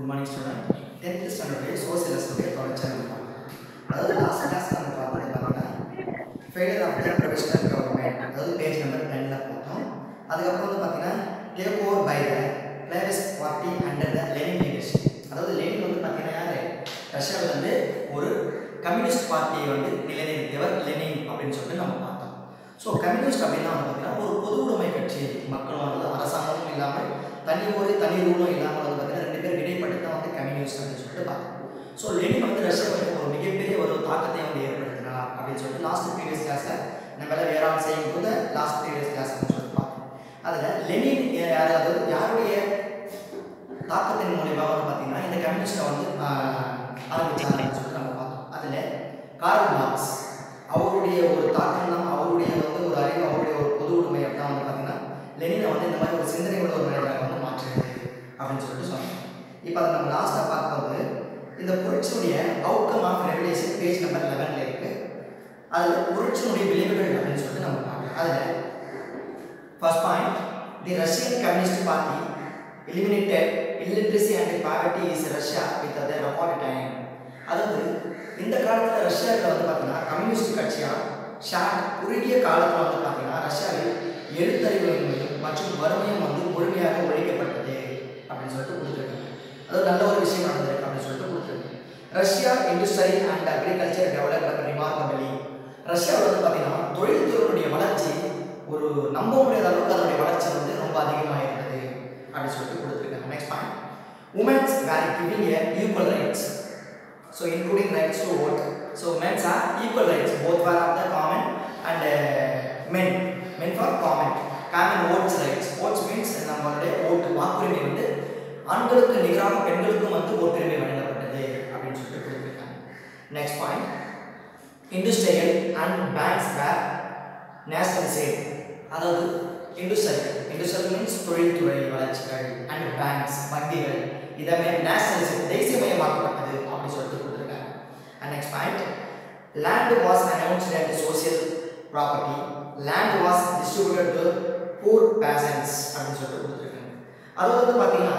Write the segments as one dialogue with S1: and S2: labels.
S1: Good morning student tenth ஸ்டாண்டர்டுடைய சோசியலிஸ்டுடைய தொடர்ச்சி நம்ம பார்க்கலாம் அதாவது லாஸ்ட் கிளாஸ் நம்ம பார்த்தது பார்த்தீங்கன்னா failure of the professional government அதாவது பேஜ் நம்பர் டென்னில் பார்த்தோம் அதுக்கப்புறம் வந்து பார்த்தீங்கன்னா டேக் ஓவர் பை த பிளேவிஸ் party under the Lenin leadership அதாவது லெனின் வந்து பார்த்தீங்கன்னா யார் ரஷ்யாவில் வந்து ஒரு கம்யூனிஸ்ட் பார்ட்டியை வந்து நிலைநிறுத்தியவர் லெனின் அப்படின்னு சொல்லிட்டு நம்ம பார்த்தோம் ஸோ கம்யூனிஸ்ட் அப்படின்னா வந்து பார்த்தீங்கன்னா ஒரு பொது உடைமை கட்சி மக்களும் வந்து அரசாங்கமும் இல்லாமல் தனி ஒரு தனி ரூலும் இல்லாமல் வந்து பார்த்தீங்கன்னா ரெண்டு பேர் இடைப்பட்டு தான் வந்து கம்யூனிஸ்ட் அப்படின்னு சொல்லிட்டு பார்த்தோம் ஸோ லெனின் வந்து ரஷ்யாவில் ஒரு மிகப்பெரிய ஒரு தாக்கத்தை வந்து ஏற்படுத்தினார் அப்படின்னு சொல்லிட்டு லாஸ்ட் ப்ரீவியஸ் கிளாஸில் நம்ம எல்லாம் வேறாம் செய்யும் போது லாஸ்ட் ப்ரீவியஸ் கிளாஸ் சொல்லிட்டு பார்த்தோம் அதில் லெனின் யார் அதாவது யாருடைய தாக்கத்தின் மூலியமாக வந்து பார்த்தீங்கன்னா இந்த கம்யூனிஸ்ட்டை வந்து ஆரம்பிச்சாருன்னு சொல்லிட்டு நம்ம பார்த்தோம் அதில் கார்ல் மார்க்ஸ் அவருடைய ஒரு தாக்கம் தான் அவருடைய வந்து ஒரு அறிவு அவருடைய ஒரு பொது உடைமை தான் வந்து பார்த்தீங்கன்னா லெனினை வந்து இந்த மாதிரி ஒரு சிந்தனை உள்ள ஒரு மனிதராக வந்து மாற்றுறது அப்படின்னு சொல்லிட்டு சொன்னோம் இப்போ அதை நம்ம லாஸ்ட்டாக பார்க்கும்போது இந்த புரட்சியுடைய outcome of regulation page number லெவனில் இருக்குது அதில் புரட்சியினுடைய விளைவுகள் அப்படின்னு சொல்லிட்டு நம்ம பார்க்கலாம் அதில் first point the Russian communist party eliminated illiteracy and poverty is Russia with the record time அதாவது இந்த காலத்தில் ரஷ்யாவில் வந்து பார்த்தீங்கன்னா கம்யூனிஸ்ட் கட்சியாக ஷார்ட் குறுகிய காலத்தில் வந்து பார்த்தீங்கன்னா ரஷ்யாவில் எழுத்தறிவின்மையும் மற்றும் வறுமையும் வந்து முழுமையாக ஒழிக்கப்பட்டது அப்படின்னு சொல்லிட்டு கொடுத்துருக்காங்க அது நல்ல ஒரு விஷயம் நடந்திருக்கு அப்படின்னு சொல்லிட்டு கொடுத்துருக்காங்க Russia industry and agriculture development remarkably ரஷ்யாவில் வந்து பார்த்தீங்கன்னா தொழில்துறையினுடைய வளர்ச்சி ஒரு நம்ப முடியாத அளவுக்கு அதனுடைய வளர்ச்சி வந்து ரொம்ப அதிகமாக இருந்தது அப்படின்னு சொல்லிட்டு கொடுத்துருக்காங்க next point womens were giving a equal rights so including rights to vote so mens are equal rights both were of the common and men men for common common votes rights votes means நம்மளுடைய vote வாக்குரிமை வந்து ஆண்களுக்கு நிகராக பெண்களுக்கும் வந்து ஓட்டுரிமை வழங்கப்பட்டது அப்படின்னு சொல்லிட்டு கொடுத்துருக்காங்க next point industrial and banks were national save அதாவது இண்டஸ்ட்ரியல் இண்டஸ்ட்ரியல் மீன்ஸ் தொழில்துறை வளர்ச்சிகள் அண்ட் பேங்க்ஸ் வங்கிகள் இதமே நேஷனலிசம் தேசியமயமாக்கப்பட்டது அப்படின்னு சொல்லிட்டு கொடுத்துருக்காங்க and next point land was announced and social property land was distributed to poor peasants அப்படின்னு சொல்லிட்டு கொடுத்துருக்காங்க அது வந்து பார்த்தீங்கன்னா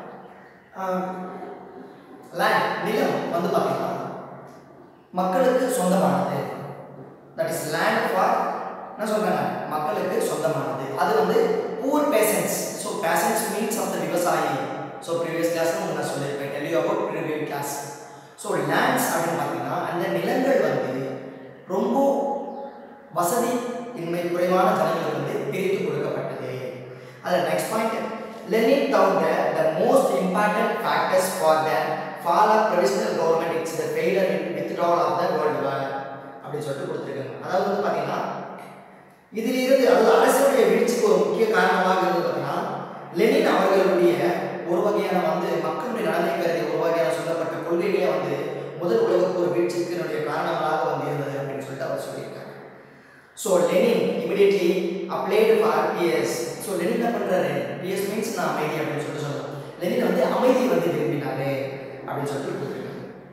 S1: லேண்ட் நிலம் வந்து பார்த்தீங்கன்னா மக்களுக்கு சொந்தமானது தட் இஸ் லேண்ட் ஃபார் என்ன சொல்கிறாங்க மக்களுக்கு சொந்தமானது அது வந்து poor peasants so peasants means of the விவசாயி ஸோ ப்ரீவியஸ் கிளாஸில் நான் சொல்லியிருப்பேன் tell about previous class so lands அப்படின்னு பார்த்தீங்கன்னா அந்த நிலங்கள் வந்து ரொம்ப வசதி இன்மை குறைவான ஜனங்களுக்கு வந்து பிரித்து கொடுக்கப்பட்டது அதில் நெக்ஸ்ட் பாயிண்ட் லெனின் தவுண்ட் the most important factors for the fall of provisional government it's the failure in withdrawal of the world war அப்படின்னு சொல்லிட்டு கொடுத்துருக்காங்க அதாவது வந்து பார்த்தீங்கன்னா இதிலிருந்து அதாவது அரசுடைய வீழ்ச்சிக்கு ஒரு முக்கிய காரணமாக இருந்தது பார்த்தீங்கன்னா லெனின் அவர்களுடைய ஒரு வகையான வந்து மக்களுடைய நலனை கருதி ஒரு வகையான சொல்லப்பட்ட கொள்கைகளே வந்து முதல் உலக போர் வீழ்ச்சிக்கு காரணங்களாக வந்து இருந்தது அப்படின்னு சொல்லிட்டு அவர் சொல்லியிருக்காங்க so Lenin immediately applied for peace so Lenin என்ன பண்ணுறாரு பிஎஸ் மீன்ஸ் நான் அமைதி அப்படின்னு சொல்லிட்டு சொல்கிறேன் லெனின் வந்து அமைதி வந்து விரும்பினாரு அப்படின்னு சொல்லிட்டு கொடுத்துருக்காங்க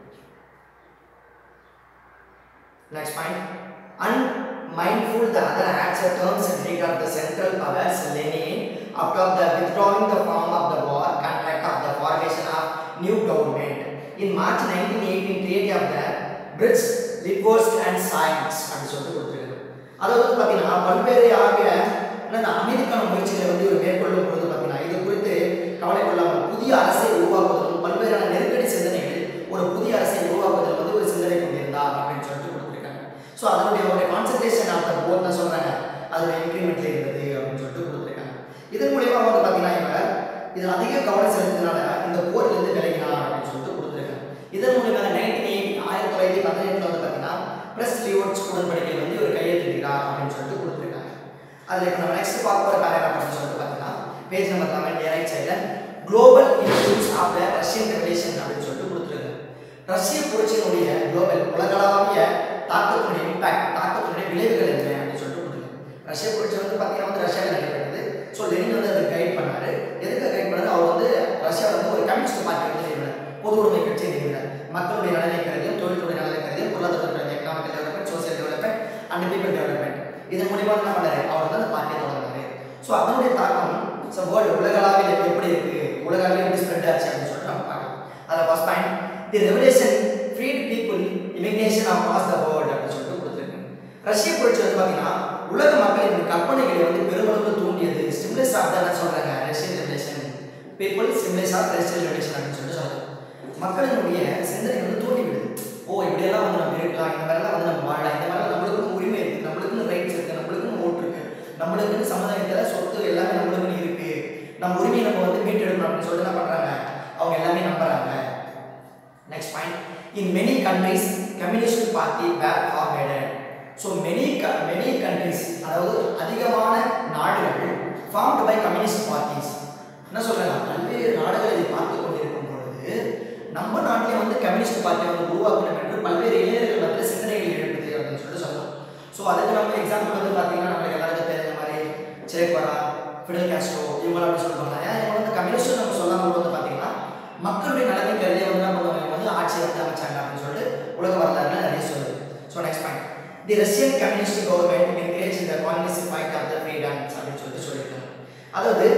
S1: next point unmindful the other acts or terms in regard the central powers Lenin after the withdrawing the form of the war contract of the formation of new government in March 1918 treaty of the Brits Litvsk and Science அப்படின்னு சொல்லிட்டு கொடுத்துருக்காங்க அதாவது வந்து பார்த்தீங்கன்னா பல்வேறு ஆகிய என்ன அமைதிக்கான முயற்சிகளை வந்து இவர் மேற்கொள்ளும் பொழுது பார்த்தீங்கன்னா இது குறித்து கவலை கொள்ளாமல் புதிய அரசை உருவாக்குவதிலும் பல்வேறான நெருக்கடி சிந்தனைகள் ஒரு புதிய அரசை உருவாக்குவதில் வந்து ஒரு சிந்தனை கொண்டிருந்தார் அப்படின்னு சொல்லிட்டு கொடுத்துருக்காங்க ஸோ அதனுடைய அவருடைய கான்சன்ட்ரேஷன் ஆஃப் த போர் தான் சொல்கிறாங்க அதோட இன்க்ரிமெண்ட்ல இருந்தது அப்படின்னு சொல்லிட்டு கொடுத்துருக்காங்க இதன் மூலியமாக வந்து பார்த்தீங்கன்னா இவங்க இதில் அதிக கவனம் செலுத்தினால இந்த போரிலிருந்து விலகினார் அப்படின்னு சொல்லிட்டு கொடுத்துருக்காங்க இதன் மூலியமாக நைன்டீன் எயிட்டி ஆயிரத்தி தொள்ளாயிரத்தி பதினெட்டில் வந்து பார்த்தீங்கன்னா பிரஸ் லியோட்ஸ் உடன்படிக்கை வந்து இவர் கையெழுத்திடுகிறார் அப்படின்னு சொல்லிட்டு கொடுத்துருக்காங்க அதில் இப்போ நம்ம நெக்ஸ்ட் பார்க்க போகிற பேராகிராஃப் அப்படின்னு சொல்லிட்டு பார்த்தீங்கன்னா பேஜ் நம்பர் லெவன் ரைட் சைடில் global influence of the Russian revolution அப்படின்னு சொல்லிட்டு கொடுத்துருக்காங்க ரஷ்ய புரட்சியினுடைய குளோபல் உலகளாவிய தாக்கத்தினுடைய இம்பாக்ட் தாக்கத்தினுடைய விளைவுகள் என்ன அப்படின்னு சொல்லிட்டு கொடுத்துருக்காங்க ரஷ்ய புரட்சி வந்து பார்த்தீங்கன்னா வந்து ரஷ்யாவில் நடைபெற்றது ஸோ லெனின் வந்து அதை கைட் பண்ணாரு எதுக்கு கைட் பண்ணாரு அவர் வந்து ரஷ்யா வந்து ஒரு கம்யூனிஸ்ட் பார்ட்டி வந்து நிறுவனர் பொது உடைமை கட்சியை நிறுவனர் மக்களுடைய நலனை கருதியும் தொழில்துறை நலனை கருதியும் பொருளாதார economical development social development and people development இதன் மூலியமா என்ன பண்ணாரு அவர் வந்து அந்த பார்ட்டியை தொடங்கினாரு ஸோ அதனுடைய தாக்கம் ஸோ வேர்ல்டு உலகளாவில் எப்படி இருக்கு உலகளவில் எப்படி ஸ்ப்ரெட் ஆச்சு அப்படின்னு சொல்லிட்டு நம்ம பார்க்கலாம் the revolution freed people immigration of the world அப்படின்னு சொல்லிட்டு கொடுத்துருக்கு ரஷ்ய புரட்சி வந்து பார்த்தீங்கன்னா உலக மக்களின் கற்பனைகளை வந்து பெருமளவு தூண்டியது ஸ்டிமுலஸ் ஆஃப் தான் சொல்றாங்க Russian revolution people stimulus of Russian revolution அப்படின்னு சொல்லிட்டு சொல்றாங்க மக்களினுடைய சிந்தனை வந்து தூண்டி விடுது ஓ இப்படியெல்லாம் வந்து நம்ம இருக்கலாம் இந்த மாதிரிலாம் வந்து நம்ம வாழலாம் இந்த மாதிரிலாம் நம்மளுக்குன்னு உரிமை இருக்கு நம்மளுக்குன்னு ரைட்ஸ் இருக்கு நம்மளுக்குன்னு ஓட்டு இருக்கு நம்மளுக்குன்னு சமுதாயத்தில் சொத்து எல்லாமே நம்மளுக்குன்னு இருக்கு நம்ம உரிமையை நம்ம வந்து மீட்டெடுக்கணும் அப்படின்னு சொல்லிட்டு என்ன பண்றாங்க அவங்க எல்லாமே நம்புறாங்க next point in many countries communist party were formatted so many many countries அதாவது அதிகமான நாடுகள் ஃபார்ம்டு பை கம்யூனிஸ்ட் பார்ட்டிஸ் என்ன சொல்றாங்க பல்வேறு நாடுகள் இதை பார்த்து கொண்டிருக்கும் பொழுது நம்ம நாட்டிலே வந்து கம்யூனிஸ்ட் பார்ட்டியை வந்து உருவாக்கணும் என்று பல்வேறு இளைஞர்கள் மத்தியில் சிந்தனைகள் எழுப்புது அப்படின்னு சொல்லிட்டு சொல்லலாம் ஸோ அதுக்கு நம்ம எக்ஸாம்பிள் வந்து பார்த்தீங்கன்னா நம்மளுக்கு எல்லாருக்கும் தெரிஞ்ச மாதிரி சேக்வரா ஃபிடல் காஸ்ட்ரோ இவங்க அப்படி சொல்லுவாங்க ஏன் இவங்க வந்து கம்யூனிஸ்ட் நம்ம சொல்லாமல் வந்து பார்த்தீங்கன்னா மக்களுடைய நலனை கருதி வந்து என்ன பண்ணுவாங்க இவங்க வந்து ஆட்சியை வந்து அமைச்சாங்க அப்படின்னு சொல்லிட்டு உலக வரலாறுல நிறைய சொல்லுது so next point the Russian communist government encourage இந்த Congress fight of the freedoms அப்படின்னு சொல்லிட்டு சொல்லியிருக்காங்க அதாவது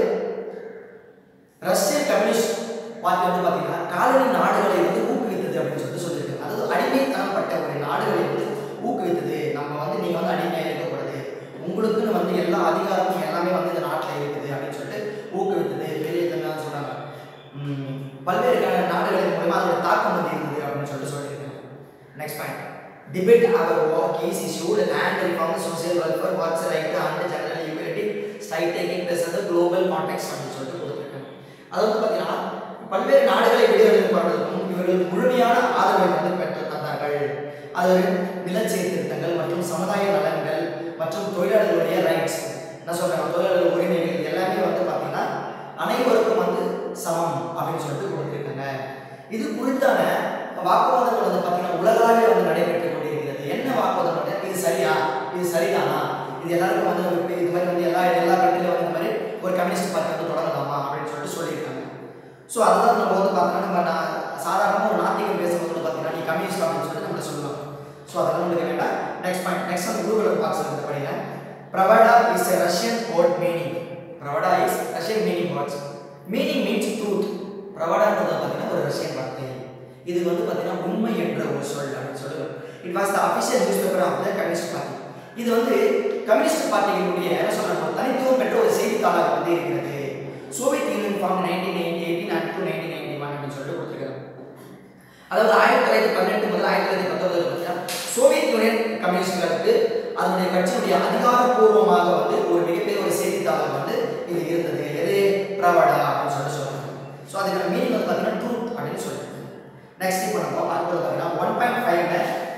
S1: ரஷ்ய கம்யூனிஸ்ட் பார்ட்டி வந்து பார்த்தீங்கன்னா காலனி நாடுகளை வந்து ஊக்குவித்தது அப்படின்னு சொல்லிட்டு சொல்லியிருக்காங்க அதாவது அடிமைத்தனப்பட்ட ஒரு நாடுகளை வந்து ஊக்குவித்தது நம்ம வந்து நீங்கள் வந்து அடிமையாக இருக்கக்கூடாது உங்களுக்குன்னு வந்து எல்லா அதிகாரமும் எல்லாமே வந்து இந்த நாட்டில் இருக்குது அப்படின்னு சொல்லிட்டு ஊக்குவித்தது பெரிய இதெல்லாம் சொல்கிறாங்க பல்வேறு க- நாடுகளின் மூலமா அதோட தாக்கம் வந்து இருந்தது அப்படின்னு சொல்லிட்டு சொல்லியிருக்காங்க next point debate our work is issued land reform social welfare works right and general unity state taking plus அந்த குளோபல் கான்டெக்ட் அப்படின்னு சொல்லிட்டு கொடுத்துருக்காங்க அது வந்து பார்த்தீங்கன்னா பல்வேறு நாடுகளை வெளியேறுவதற்கும் இவர்கள் முழுமையான ஆதரவை வந்து பெற்று தந்தார்கள் அது நில சீர்திருத்தங்கள் மற்றும் சமுதாய நலன்கள் மற்றும் தொழிலாளர்களுடைய ரைட்ஸ் என்ன சொல்றாங்க தொழிலாளர் உரிமைகள் இது எல்லாமே வந்து பார்த்தீங்கன்னா அனைவருக்கும் வந்து சமம் அப்படின்னு சொல்லிட்டு கொடுத்துருக்காங்க இது குறித்தான வாக்குவாதங்கள் வந்து பார்த்தீங்கன்னா உலகளாவிய வந்து நடைபெற்றுக் கொண்டிருக்கிறது என்ன வாக்குவாதம் பார்த்தீங்கன்னா, இது சரியா இது சரிதானா இது எல்லாருக்கும் வந்து ஒரு இது மாதிரி வந்து எல்லா எல்லா கண்ட்ரிலும் வந்து இந்த மாதிரி ஒரு கம்யூனிஸ்ட் பார்ட்டி வந்து தொடங்கலாமா அப்படின்னு சொல்லிட்டு சொல்லியிருக்காங்க ஸோ அதுதான் நம்ம வந்து பார்த்தோன்னா நம்ம நான் சாதாரணமாக ஒரு நாத்திகம் பேசும்போது வந்து பார்த்தீங்கன்னா நீ கம்யூனிஸ்ட் அப்படின்னு சொல்லிட்டு நம்மள சொல்லுவாங்க ஸோ அதெல்லாம் உங்களுக்கு வேண்டாம் நெக்ஸ்ட் பாயிண்ட் நெக்ஸ்ட் வந்து கூகுள் பாக்ஸ் இருந்து படிங்க Pravda is a Russian word meaning Pravda is Russian meaning words meaning means truth பிரவடான்றது பார்த்தீங்கன்னா ஒரு ரஷ்யன் வார்த்தை இது வந்து பார்த்தீங்கன்னா உண்மை என்ற ஒரு சொல் அப்படின்னு சொல்லுவாங்க it was the official newspaper of the communist party இது வந்து கம்யூனிஸ்ட் பார்ட்டியினுடைய என்ன சொல்றாங்க ஒரு தனித்துவம் பெற்ற ஒரு செய்தித்தாளாக வந்து இருக்கிறது Soviet Union from nineteen eighty eighteen and two nineteen ninety one அப்படின்னு சொல்லிட்டு கொடுத்துருக்காங்க அதாவது ஆயிரத்தி தொள்ளாயிரத்தி பதினெட்டு முதல் ஆயிரத்தி தொள்ளாயிரத்தி பத்தொன்பது பார்த்தீங்கன்னா சோவியத் யூனியன் கம்யூனிஸ்டுகளுக்கு அதனுடைய கட்சியுடைய அதிகாரப்பூர்வமாக வந்து ஒரு மிகப்பெரிய ஒரு செய்தித்தாளம் வந்து இது இருந்தது எது பிரவடா அப்படின்னு சொல்லிட்டு சொல்றாங்க ஸோ அதுக்கான மீனிங் வந்து பார்த்தீங்கன்னா ட்ரூத் அப்படின்னு சொல்லிட்டு நெக்ஸ்ட் இப்போ நம்ம பார்க்குறது பார்த்தீங்கன்னா ஒன் பாயிண்ட் ஃபைவ்ல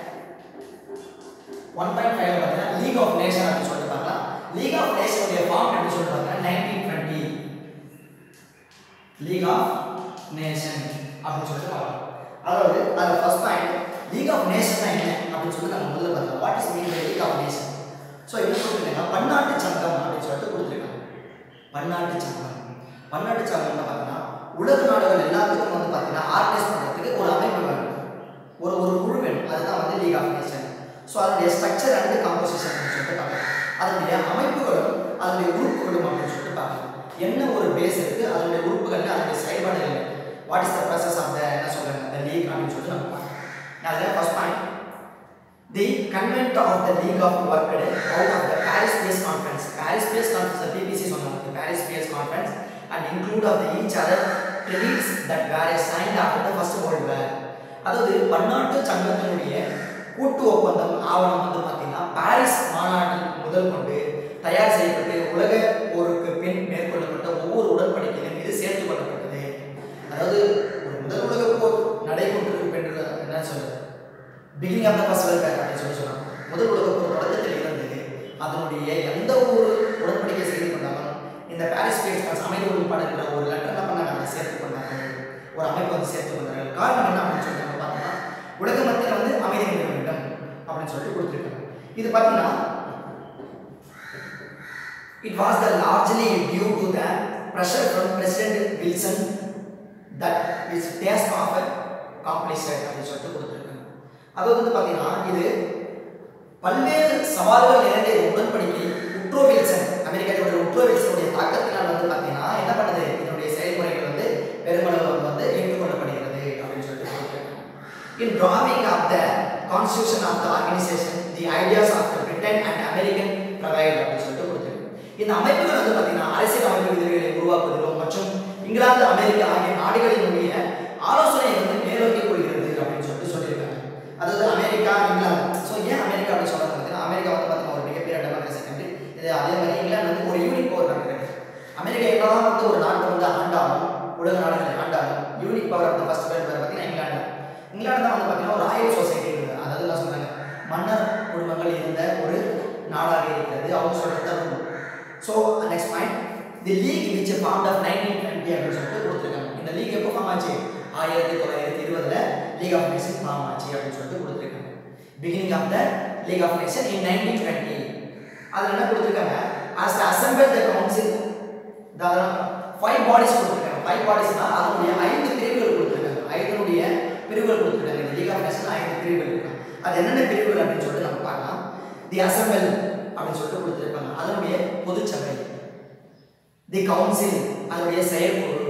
S1: ஒன் பாயிண்ட் ஃபைவ் பார்த்தீங்கன்னா லீக் ஆஃப் நேஷன் அப்படின்னு சொல்லிட்டு பார்க்கலாம் லீக் ஆஃப் நேஷனுடைய ஃபார்ம் அப்படின்னு சொல்லிட்டு பார்த்தீங்கன்னா nineteen twenty league of nation அப்படின்னு சொல்லிட்டு பார்க்கலாம் அதாவது அதில் first point league of nation என்ன அப்படின்னு சொல்லிட்டு நம்ம முதல்ல பார்த்தோம் what is mean by league of nation so என்ன கொடுத்துருக்காங்க பன்னாட்டு சங்கம் அப்படின்னு சொல்லிட்டு கொடுத்துருக்காங்க பன்னாட்டு சங்கம் பன்னாட்டு சங்கம்னு பார்த்தீங்கன்னா உலக நாடுகள் எல்லாத்துக்கும் வந்து பார்த்தீங்கன்னா ஆர்கனைஸ் பண்ணுறதுக்கு ஒரு அமைப்பு வேணும் ஒரு ஒரு குழு வேணும் அதுதான் வந்து லீக் ஆஃப் நேஷன் ஸோ அதனுடைய ஸ்ட்ரக்சர் அண்ட் காம்போசிஷன் அப்படின்னு சொல்லிட்டு பார்க்கலாம் அதனுடைய அமைப்புகளும் அதனுடைய உறுப்புகளும் அப்படின்னு சொல்லிட்டு பார்க்கலாம் என்ன ஒரு பேஸ் இருக்கு அதனுடைய உறுப்புகள் அதனுடைய செயல்பாடுகள் what is the process of the என்ன சொல்றாங்க த லீக் அப்படின்னு சொல்லிட்டு நம்ம பார்க்கலாம் அதில் first point the covenant of the league of work out of the Paris peace conference Paris peace conference BBC சொன்னாங்க Paris peace conference and include of the each other treaties that were signed after the first world war அதாவது பன்னாட்டு சங்கத்தினுடைய கூட்டு ஒப்பந்தம் ஆவணம் வந்து பார்த்தீங்கன்னா Paris மாநாட்டில் முதல் கொண்டு தயார் செய்யப்பட்டு உலக போருக்கு பின் மேற்கொள்ளப்பட்ட ஒவ்வொரு உடன்படிக்கையிலும் இது சேர்த்து கொள்ளப்பட்டது அதாவது ஒரு முதல் உலக போர் நடைபெற்றிருக்கு என்று என்ன சொல்றது beginning of the first world war அப்படின்னு சொல்லி சொன்னாங்க முதல் உலக போர் தொடக்கத்தில் இருந்தது அதனுடைய எந்த ஒரு உடன்படிக்கை செய்து கொண்டாலும் இந்த பாரிஸ் பேஸ் அமைதி உட்படுகிற ஒரு லெட்டர் என்ன பண்ணாங்க அதை சேர்த்து கொண்டாங்க ஒரு அமைப்பு வந்து சேர்த்து கொண்டாங்க காரணம் என்ன அப்படின்னு சொல்லி நம்ம பார்த்தோம்னா உலக மத்தியில் வந்து அமைதி நிலவ வேண்டும் அப்படின்னு சொல்லிட்டு கொடுத்துருக்காங்க இது பார்த்தீங்கன்னா It was the largely due to the pressure from President Wilson that his task of accomplished அப்படின்னு சொல்லிட்டு கொடுத்துருக்காங்க அது வந்து பார்த்தீங்கன்னா இது பல்வேறு சவால்கள் நிறைந்த இந்த உடன்படிக்கை உட்ரோ வில்சன் அமெரிக்காவுடைய உட்ரோ வில்சனுடைய தாக்கத்தினால் வந்து பார்த்தீங்கன்னா என்ன பண்ணுது இதனுடைய செயல்முறைகள் வந்து பெருமளவு வந்து ஏற்றுக்கொள்ளப்படுகிறது அப்படின்னு சொல்லிட்டு கொடுத்துருக்காங்க In drawing up the constitution of the organization, the ideas of the Britain and American provide அப்படின்னு சொல்லிட்டு கொடுத்துருக்கு இந்த அமைப்புகள் வந்து பார்த்தீங்கன்னா அரசியல் அமைப்பு விதிகளை உருவாக்குவதிலும் மற்றும் இங்கிலாந்து அமெரிக்கா ஆகிய நாடுகளினுடைய ஆலோசனை வந்து மேலோக்கி கொள்கிறது அப்படின்னு சொல்லிட்டு சொல்லியிருக்காங்க அதாவது அமெரிக்கா இங்கிலாந்து ஸோ ஏன் அமெரிக்கா அப்படின்னு சொல்றாங்க பார்த்தீங்கன்னா அமெரிக்கா வந்து பார்த்தீங்கன்னா ஒரு மிகப்பெரிய டெமோக்ரஸி கண்ட்ரி இது அதே மாதிரி இங்கிலாந்து வந்து ஒரு யூனிக் பவர் கண்ட்ரி அமெரிக்கா என்னதான் வந்து ஒரு நாட்டை வந்து ஆண்டாலும் உலக நாடுகளை ஆண்டாலும் unique power of the first world பார்த்தீங்கன்னா இங்கிலாந்து தான். இங்கிலாந்து தான் வந்து பார்த்தீங்கன்னா ஒரு ராயல் சொசைட்டி இருக்குது அதாவது என்ன சொல்றாங்க மன்னர் குடும்பங்கள் இருந்த ஒரு நாடாக இருக்கிறது அவங்க சொல்றது rule so next point the league which form of nineteen twenty அப்படின்னு சொல்லிட்டு கொடுத்துருக்காங்க இந்த லீக் எப்போ ஃபார்ம் ஆச்சு ஆயிரத்தி தொள்ளாயிரத்தி இருபதுல லீக் ஆஃப் நேஷன் ஃபார்ம் ஆச்சு அப்படின்னு சொல்லிட்டு கொடுத்துருக்காங்க beginning of the league of nation in nineteen twenty அதில் என்ன கொடுத்துருக்காங்க as to assemble the council five bodies கொடுத்துருக்காங்க ஃபைவ் பாடிஸ்னா அதனுடைய ஐந்து பிரிவுகள் கொடுத்துருக்காங்க ஐதனுடைய பிரிவுகள் கொடுத்துருக்காங்க இந்த லீக் ஆஃப் நேஷன் ஐந்து பிரிவுகள் இருக்கு அது என்னென்ன பிரிவுகள் அப்படின்னு சொல்லிட்டு நம்ம பார்க்கலாம் தி அசம்பிள் அப்படின்னு சொல்லிட்டு கொடுத்துருப்பாங்க அதனுடைய பொதுச்சபை தி கவுன்சில் அதனுடைய செயற்குழு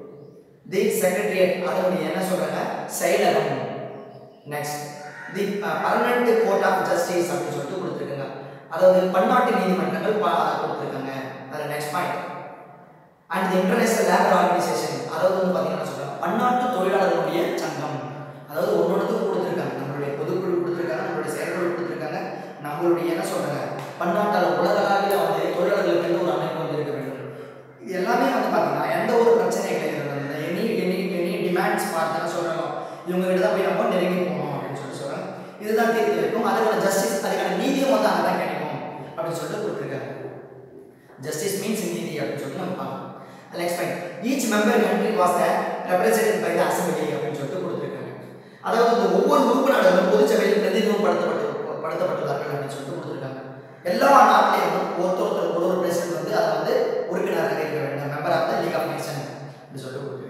S1: தி செக்ரட்டரியேட் அதனுடைய என்ன சொல்றாங்க செயலகம் next the permanent court of justice அப்படின்னு சொல்லிட்டு கொடுத்துருக்காங்க அதாவது பன்னாட்டு நீதிமன்றங்கள் ப- கொடுத்துருக்காங்க அதில் next point and the international labour organisation அதாவது வந்து பார்த்தீங்கன்னா சொல்றாங்க பன்னாட்டு தொழிலாளர்களுடைய சங்கம் அதாவது ஒன்னொன்றுக்கும் கொடுத்துருக்காங்க நம்மளுடைய பொதுக்குழு கொடுத்துருக்காங்க நம்மளுடைய செயற்குழு கொடுத்துருக்காங்க நம்மளுடைய என்ன சொல்றாங்க பன்னாட்டால உலகளாவிய வந்து தொழிலாளர்களுக்கு எந்த ஒரு அமைப்பு வந்து இருக்க வேண்டும் இது எல்லாமே வந்து பார்த்தீங்கன்னா எந்த ஒரு பிரச்சனைகள் இருக்கிறது எனி எனி எனி டிமாண்ட்ஸ் பார்த்தா சொல்றாங்க இவங்க கிட்ட தான் போய் நம்ம நெருங்கி போகணும் அப்படின்னு சொல்லி சொல்றாங்க இதுதான் தீர்த்து வைக்கும் அதுக்கான ஜஸ்டிஸ் அதுக்கான நீதியும் வந்து அங்கே தான் கிடைக்கும் அப்படின்னு சொல்லிட்டு கொடுத்துருக்காங்க ஜஸ்டிஸ் மீன்ஸ் நீதி அப்படின்னு சொல்லிட்டு நம்ம பார்க்கலாம் next point each member country was represented by the assembly அப்படின்னு சொல்லிட்டு கொடுத்துருக்காங்க அதாவது இந்த ஒவ்வொரு உறுப்பு நாடுகளும் பொதுச்சபையில் பிரதிநிதித்துவப்படுத்தப்பட்டு படுத்தப்பட்டுள்ளார்கள் அப்படின்னு சொல்லிட்டு கொடுத்துருக்காங்க எல்லா நாட்டிலையும் ஒருத்தர் ஒருத்தர் ஒரு ஒரு பிரசிடென்ட் வந்து அதை வந்து உறுப்பினராக இருக்க வேண்டும் member of the league of nation அப்படின்னு சொல்லிட்டு கொடுத்துருக்காங்க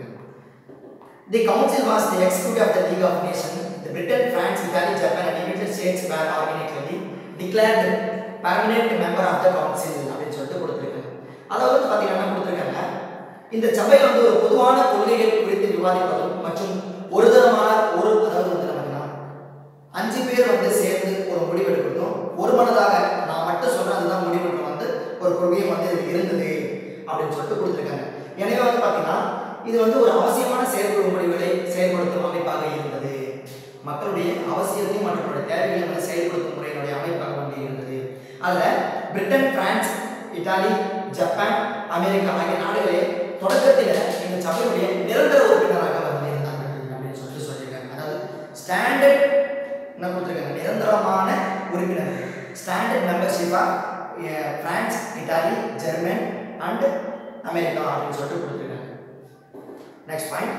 S1: The council was the executive of the League of Nations. The Britain, France, Italy, Japan, and United States were organically declared permanent member of the council அப்படின்னு சொல்லிட்டு கொடுத்துருக்காங்க அதாவது வந்து பார்த்தீங்கன்னா என்ன கொடுத்துருக்காங்க இந்த சபையில் வந்து ஒரு பொதுவான கொள்கைகள் குறித்து விவாதிப்பதும் மற்றும் ஒரு தரமான ஒரு அதாவது வந்து பார்த்தீங்கன்னா அஞ்சு பேர் வந்து சேர்ந்து ஒரு முடிவெடுக்கிறதும் ஒரு மனதாக நான் மட்டும் சொன்ன அதுதான் முடிவெடுக்க வந்து ஒரு கொள்கையை வந்து இது இருந்தது அப்படின்னு சொல்லிட்டு கொடுத்துருக்காங்க எனவே வந்து பார்த்தீங்கன்னா இது வந்து ஒரு அவசியமான செயற்குழு முடிவுகளை செயல்படுத்தும் அமைப்பாக இருந்தது மக்களுடைய அவசியத்தையும் மற்றும் தேவைகளை வந்து செயல்படுத்தும் முறையினுடைய அமைப்பாக வந்து இருந்தது அதில் Britain France Italy Japan America ஆகிய நாடுகளே தொடக்கத்தில் இந்த சபையுடைய நிரந்தர உறுப்பினராக வந்து இருந்தாங்க அப்படின்னு சொல்லிட்டு சொல்லியிருக்காங்க அதாவது ஸ்டாண்டர்ட் என்ன கொடுத்துருக்காங்க நிரந்தரமான உறுப்பினர் ஸ்டாண்டர்ட் மெம்பர்ஷிப்பாக France Italy German and America அப்படின்னு சொல்லிட்டு கொடுத்துருக்காங்க next point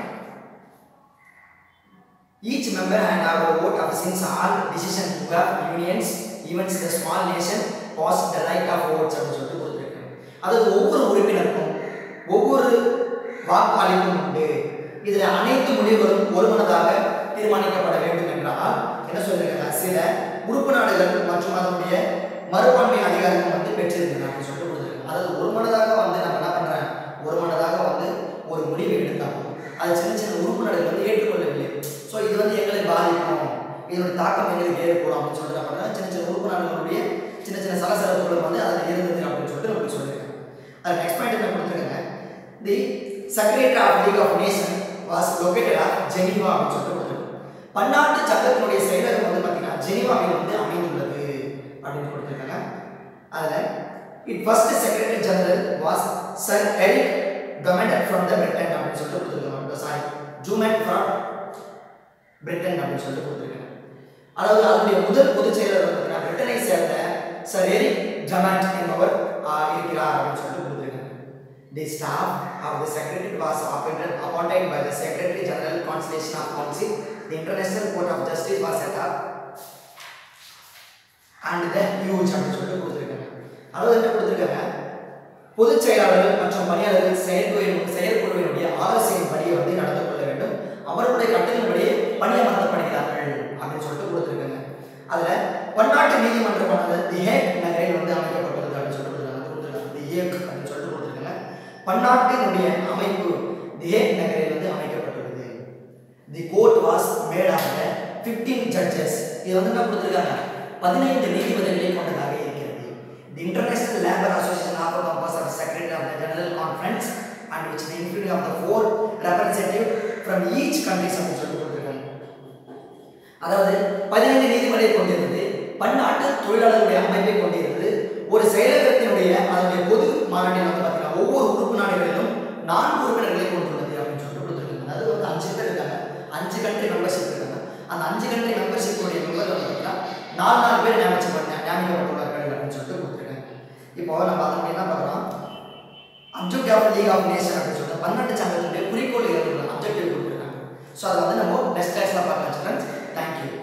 S1: Each member and have a vote of since all decision to have unions, even the small nation, was the right of votes அப்படின்னு சொல்லிட்டு கொடுத்துருக்காங்க அதாவது ஒவ்வொரு உறுப்பினருக்கும் ஒவ்வொரு வாக்களிப்பும் உண்டு இதில் அனைத்து முடிவுகளும் ஒருமனதாக தீர்மானிக்கப்பட வேண்டும் என்றால் என்ன சொல்லியிருக்காங்க சில உறுப்பு நாடுகள் மற்றும் அதனுடைய மறுபான்மை அதிகாரம் வந்து பெற்றிருக்கிறாங்க அப்படின்னு சொல்லிட்டு கொடுத்துருக்காங்க அதாவது ஒருமனதாக வந்து நம்ம என்ன பண்றோம் ஒருமனதாக வந்து ஒரு முடிவு எடுத்தாலும் அது சின்ன சின்ன உறுப்பு நாடுகள் வந்து ஏற்றுக்கொள்ளவில்லை ஸோ இது வந்து எங்களை பாதிக்கும் இதனுடைய தாக்கம் எங்களுக்கு ஏற்படும் அப்படின்னு சொல்லிட்டு என்ன பண்றாங்க சின்ன சின்ன உறுப்பு நாடுகளுடைய சின்ன சின்ன சலசலப்புகள் வந்து அதில் இருந்தது அப்படின்னு சொல்லிட்டு நமக்கு சொல்லியிருக்காங்க அது நெக்ஸ்ட் பாயிண்ட் என்ன கொடுத்துருக்காங்க the secretary of league of nation was located of Geneva அப்படின்னு சொல்லிட்டு கொடுத்துருக்காங்க பன்னாட்டு சட்டத்தினுடைய செயலகம் வந்து பார்த்தீங்கன்னா ஜெனிவாவில் வந்து அமைந்துள்ளது அப்படின்னு கொடுத்துருக்காங்க அதில் it first secretary general was sir Eric commented from the Britain அப்படின்னு சொல்லிட்டு கொடுத்துருக்காங்க சாரி ஜூமெண்ட் ஃப்ரம் பிரிட்டன் அப்படின்னு சொல்லிட்டு கொடுத்துருக்காங்க அதாவது அதனுடைய முதல் பொதுச் செயலர் வந்து பார்த்தீங்கன்னா பிரிட்டனை சேர்ந்த சர் எரிக் ஜமெண்ட் என்பவர் ஆஹ், இருக்கிறார் அப்படின்னு சொல்லிட்டு கொடுத்துருக்காங்க The staff of the secretary was appointed, appointed by the Secretary General Constellation of Council. The International Court of Justice was set up and the huge அப்படின்னு சொல்லிட்டு கொடுத்துருக்காங்க அதாவது என்ன கொடுத்துருக்காங்க பொதுச் செயலாளர்கள் மற்றும் பணியாளர்கள் செயற்குழு செயற்குழுவினுடைய ஆலோசனைப்படி வந்து நடந்து கொள்ள வேண்டும் அவர்களுடைய கட்டளைப்படி பணியமர்த்தப்படுகிறார்கள் அப்படின்னு சொல்லிட்டு கொடுத்துருக்காங்க அதுல பன்னாட்டு நீதிமன்றமானது தி ஹேக் நகரில் வந்து அமைக்கப்பட்டுள்ளது அப்படின்னு சொல்லிட்டு கொடுத்துருக்காங்க கொடுத்துருக்காங்க தி ஹேக் அப்படின்னு சொல்லிட்டு கொடுத்துருக்காங்க பன்னாட்டினுடைய அமைப்பு தி ஹேக் நகரில் வந்து அமைக்கப்பட்டுள்ளது the court was made of the fifteen judges இது வந்து என்ன கொடுத்துருக்காங்க பதினைந்து நீதிபதிகளை கொண்டதாக இருக்கிறது the international labour association of compass of secretary of the general conference and which the including of the four representative from each countries அப்படின்னு சொல்லி கொடுத்துருக்காங்க அதாவது பதினைந்து நீதிபதியை கொண்டிருந்தது பன்னாட்டு தொழிலாளர்களுடைய அமைப்பை கொண்டிருந்தது ஒரு செயலகத்தினுடைய அதனுடைய பொது மாநாட்டில் வந்து பார்த்தீங்கன்னா ஒவ்வொரு உறுப்பு நாடுகளிலும் நான்கு உறுப்பினர்களை கொண்டுள்ளது அப்படின்னு சொல்லிட்டு கொடுத்துருக்காங்க அது வந்து அஞ்சு பேர் இருக்காங்க அஞ்சு கண்ட்ரி மெம்பர்ஷிப் இருக்காங்க அந்த அஞ்சு கண்ட்ரி மெம்பர்ஷிப்புடைய மெம்பர் வந்து பார்த்தீங்கன்னா நாலு நாலு பேர் நியமிச்சு நியமிக்கப்பட்டுள்ளார்கள் அப்படின்னு சொல்லிட்டு கொடுத்துருக்காங்க இப்போ நம்ம அதனுடைய என்ன பார்க்கலாம் objective of league of nation அப்படின்னு சொல்லிட்டு பன்னெண்டு சங்கத்தினுடைய குறிக்கோள் அப்ஜெக்டிவ் கொடுத்துருக்காங்க ஸோ அதை வந்து நம்ம நெக்ஸ்ட் கிளாஸில் பார்க்கலாம் ஸ்டூடெண்ட்ஸ் தேங்க்யூ